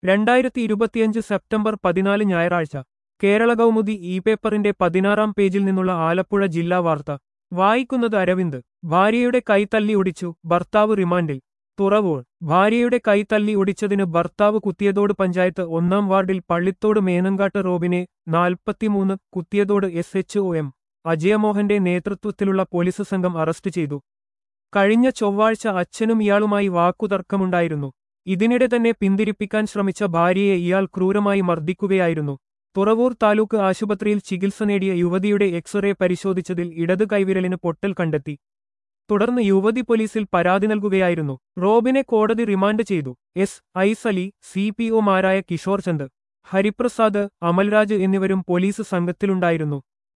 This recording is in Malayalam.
രണ്ടായിരത്തി ഇരുപത്തിയഞ്ച് സെപ്റ്റംബർ പതിനാല് ഞായറാഴ്ച കേരള കൗമുദി ഇ പേപ്പറിന്റെ പതിനാറാം പേജിൽ നിന്നുള്ള ആലപ്പുഴ ജില്ലാ വാർത്ത വായിക്കുന്നത് അരവിന്ദ് ഭാര്യയുടെ കൈ തല്ലി ഒടിച്ചു ഭർത്താവ് റിമാൻഡിൽ തുറവൂർ ഭാര്യയുടെ കൈ തല്ലി ഒടിച്ചതിന് ഭർത്താവ് കുത്തിയതോട് പഞ്ചായത്ത് ഒന്നാം വാർഡിൽ പള്ളിത്തോട് മേനങ്കാട്ട് റോബിനെ നാൽപ്പത്തിമൂന്ന് Kuthiyathode S H O M അജയമോഹന്റെ നേതൃത്വത്തിലുള്ള പോലീസ് സംഘം അറസ്റ്റ് ചെയ്തു കഴിഞ്ഞ ചൊവ്വാഴ്ച അച്ഛനും ഇയാളുമായി വാക്കുതർക്കമുണ്ടായിരുന്നു ഇതിനിടെ തന്നെ പിന്തിരിപ്പിക്കാൻ ശ്രമിച്ച ഭാര്യയെ ഇയാൾ ക്രൂരമായി മർദ്ദിക്കുകയായിരുന്നു തുറവൂർ താലൂക്ക് ആശുപത്രിയിൽ ചികിത്സ നേടിയ യുവതിയുടെ എക്സ്റേ പരിശോധിച്ചതിൽ ഇടത് കൈവിരലിന് പൊട്ടൽ കണ്ടെത്തി തുടർന്ന് യുവതി പോലീസിൽ പരാതി നൽകുകയായിരുന്നു റോബിനെ കോടതി റിമാൻഡ് ചെയ്തു S Is Ali C P ഒമാരായ കിഷോർ ചന്ദ് ഹരിപ്രസാദ് അമൽരാജ് എന്നിവരും പോലീസ് സംഘത്തിലുണ്ടായിരുന്നു